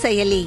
செயலி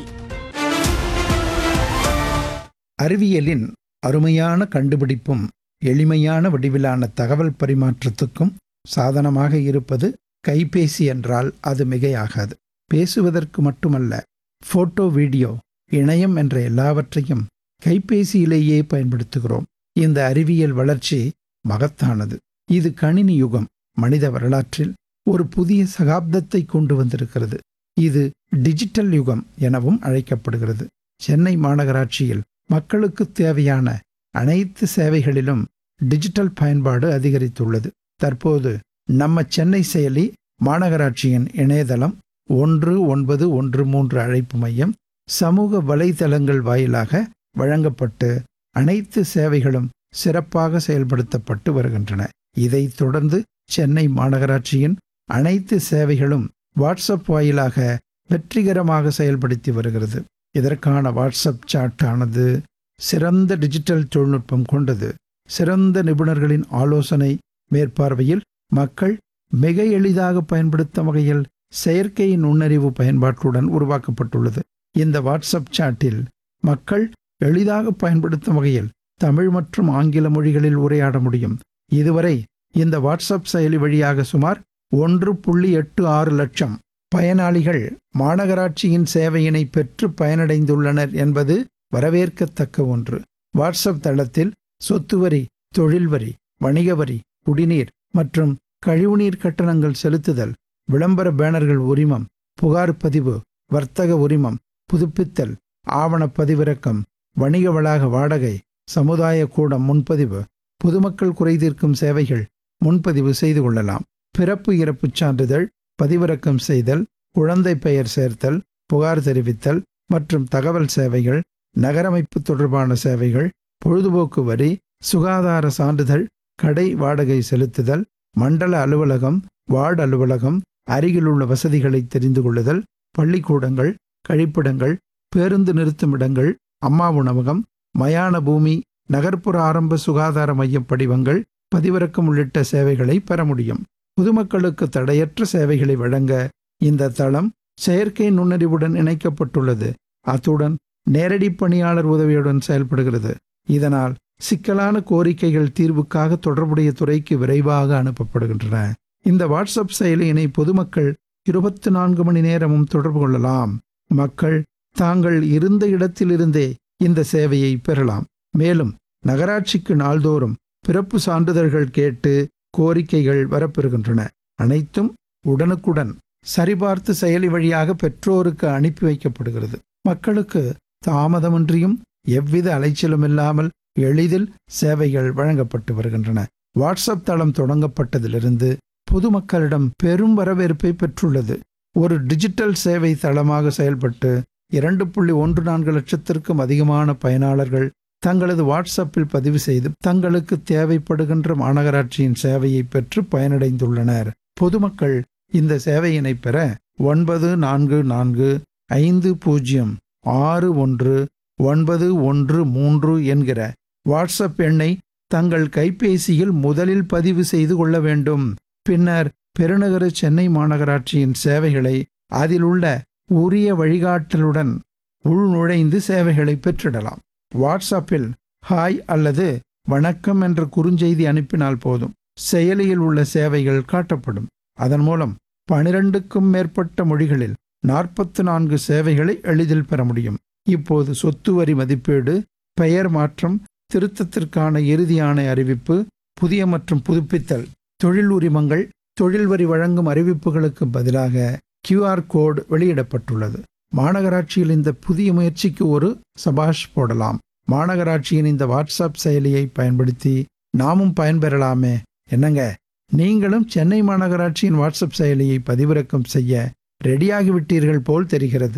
அறிவியலின் அருமையான கண்டுபிடிப்பும் எளிமையான வடிவிலான தகவல் பரிமாற்றத்துக்கும் சாதனமாக இருப்பது கைபேசி என்றால் அது மிகையாகாது பேசுவதற்கு மட்டுமல்ல போட்டோ வீடியோ இணையம் என்ற எல்லாவற்றையும் கைபேசியிலேயே பயன்படுத்துகிறோம் இந்த அறிவியல் வளர்ச்சி மகத்தானது இது கணினி யுகம் மனித வரலாற்றில் ஒரு புதிய சகாப்தத்தை கொண்டு வந்திருக்கிறது இது டிஜிட்டல் யுகம் எனவும் அழைக்கப்படுகிறது சென்னை மாநகராட்சியில் மக்களுக்கு தேவையான அனைத்து சேவைகளிலும் டிஜிட்டல் பயன்பாடு அதிகரித்துள்ளது தற்போது நம்ம சென்னை செயலி மாநகராட்சியின் இணையதளம் ஒன்று ஒன்பது ஒன்று மூன்று அழைப்பு மையம் சமூக வலைதளங்கள் வாயிலாக வழங்கப்பட்டு அனைத்து சேவைகளும் சிறப்பாக செயல்படுத்தப்பட்டு வருகின்றன இதைத் தொடர்ந்து சென்னை மாநகராட்சியின் அனைத்து சேவைகளும் வாட்ஸ்அப் வாயிலாக வெற்றிகரமாக செயல்படுத்தி வருகிறது இதற்கான வாட்ஸ்அப் சாட் ஆனது சிறந்த டிஜிட்டல் தொழில்நுட்பம் கொண்டது சிறந்த நிபுணர்களின் ஆலோசனை மேற்பார்வையில் மக்கள் மிக எளிதாக பயன்படுத்தும் வகையில் செயற்கை நுண்ணறிவு பயன்பாட்டுடன் உருவாக்கப்பட்டுள்ளது இந்த வாட்ஸ்அப் சாட்டில் மக்கள் எளிதாக பயன்படுத்தும் வகையில் தமிழ் மற்றும் ஆங்கில மொழிகளில் உரையாட முடியும் இதுவரை இந்த வாட்ஸ்அப் செயலி வழியாக சுமார் ஒன்று புள்ளி எட்டு ஆறு லட்சம் பயனாளிகள் மாநகராட்சியின் சேவையினை பெற்று பயனடைந்துள்ளனர் என்பது வரவேற்கத்தக்க ஒன்று வாட்ஸ்அப் தளத்தில் சொத்து வரி தொழில் வரி வணிக வரி குடிநீர் மற்றும் கழிவுநீர் கட்டணங்கள் செலுத்துதல் விளம்பர பேனர்கள் உரிமம் புகார் பதிவு வர்த்தக உரிமம் புதுப்பித்தல் ஆவணப் பதிவிறக்கம் வணிக வளாக வாடகை சமுதாய கூடம் முன்பதிவு பொதுமக்கள் குறைதீர்க்கும் சேவைகள் முன்பதிவு செய்து கொள்ளலாம் பிறப்பு இறப்புச் சான்றிதழ் பதிவிறக்கம் செய்தல் குழந்தை பெயர் சேர்த்தல் புகார் தெரிவித்தல் மற்றும் தகவல் சேவைகள் நகரமைப்பு தொடர்பான சேவைகள் பொழுதுபோக்கு வரி சுகாதார சான்றிதழ் கடை வாடகை செலுத்துதல் மண்டல அலுவலகம் வார்டு அலுவலகம் அருகிலுள்ள வசதிகளை தெரிந்து கொள்ளுதல் பள்ளிக்கூடங்கள் கழிப்பிடங்கள் பேருந்து நிறுத்துமிடங்கள் அம்மா உணவகம் மயான பூமி நகர்ப்புற ஆரம்ப சுகாதார மைய படிவங்கள் பதிவிறக்கம் உள்ளிட்ட சேவைகளை பெற முடியும் பொதுமக்களுக்கு தடையற்ற சேவைகளை வழங்க இந்த தளம் செயற்கை நுண்ணறிவுடன் இணைக்கப்பட்டுள்ளது அத்துடன் நேரடி பணியாளர் உதவியுடன் செயல்படுகிறது இதனால் சிக்கலான கோரிக்கைகள் தீர்வுக்காக தொடர்புடைய துறைக்கு விரைவாக அனுப்பப்படுகின்றன இந்த வாட்ஸ்அப் செயலியினை பொதுமக்கள் இருபத்தி நான்கு மணி நேரமும் தொடர்பு கொள்ளலாம் மக்கள் தாங்கள் இருந்த இடத்திலிருந்தே இந்த சேவையை பெறலாம் மேலும் நகராட்சிக்கு நாள்தோறும் பிறப்பு சான்றிதழ்கள் கேட்டு கோரிக்கைகள் வரப்பெறுகின்றன அனைத்தும் உடனுக்குடன் சரிபார்த்து செயலி வழியாக பெற்றோருக்கு அனுப்பி வைக்கப்படுகிறது மக்களுக்கு தாமதமின்றியும் எவ்வித அலைச்சலும் இல்லாமல் எளிதில் சேவைகள் வழங்கப்பட்டு வருகின்றன வாட்ஸ்அப் தளம் தொடங்கப்பட்டதிலிருந்து பொதுமக்களிடம் பெரும் வரவேற்பை பெற்றுள்ளது ஒரு டிஜிட்டல் சேவை தளமாக செயல்பட்டு இரண்டு புள்ளி ஒன்று நான்கு லட்சத்திற்கும் அதிகமான பயனாளர்கள் தங்களது வாட்ஸ்அப்பில் பதிவு செய்து தங்களுக்கு தேவைப்படுகின்ற மாநகராட்சியின் சேவையை பெற்று பயனடைந்துள்ளனர் பொதுமக்கள் இந்த சேவையினை பெற ஒன்பது நான்கு நான்கு ஐந்து பூஜ்ஜியம் ஆறு ஒன்று ஒன்பது ஒன்று மூன்று என்கிற வாட்ஸ்அப் எண்ணை தங்கள் கைபேசியில் முதலில் பதிவு செய்து கொள்ள வேண்டும் பின்னர் பெருநகர சென்னை மாநகராட்சியின் சேவைகளை அதில் உள்ள உரிய வழிகாட்டலுடன் உள்நுழைந்து சேவைகளை பெற்றிடலாம் வாட்ஸ்அப்பில் ஹாய் அல்லது வணக்கம் என்ற குறுஞ்செய்தி அனுப்பினால் போதும் செயலியில் உள்ள சேவைகள் காட்டப்படும் அதன் மூலம் பனிரெண்டுக்கும் மேற்பட்ட மொழிகளில் நாற்பத்து நான்கு சேவைகளை எளிதில் பெற முடியும் இப்போது சொத்து வரி மதிப்பீடு பெயர் மாற்றம் திருத்தத்திற்கான இறுதி ஆணை அறிவிப்பு புதிய மற்றும் புதுப்பித்தல் தொழில் உரிமங்கள் தொழில் வரி வழங்கும் அறிவிப்புகளுக்கு பதிலாக கியூஆர் கோடு வெளியிடப்பட்டுள்ளது மாநகராட்சியில் இந்த புதிய முயற்சிக்கு ஒரு சபாஷ் போடலாம் மாநகராட்சியின் இந்த வாட்ஸ்அப் செயலியை பயன்படுத்தி நாமும் பயன்பெறலாமே என்னங்க நீங்களும் சென்னை மாநகராட்சியின் வாட்ஸ்அப் செயலியை பதிவிறக்கம் செய்ய ரெடியாகிவிட்டீர்கள் போல் தெரிகிறது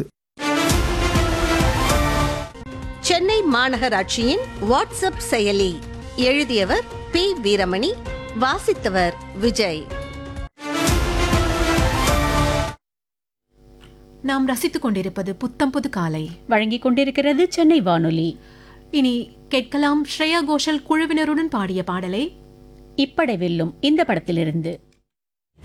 சென்னை மாநகராட்சியின் வாட்ஸ்அப் செயலி எழுதியவர் பி வீரமணி வாசித்தவர் விஜய் நாம் ரசித்துக் கொண்டிருப்பது புத்தம் புது காலை வழங்கிக் கொண்டிருக்கிறது சென்னை வானொலி இனி கேட்கலாம் ஸ்ரேயா கோஷல் குழுவினருடன் பாடிய பாடலை இப்படை வெல்லும் இந்த படத்திலிருந்து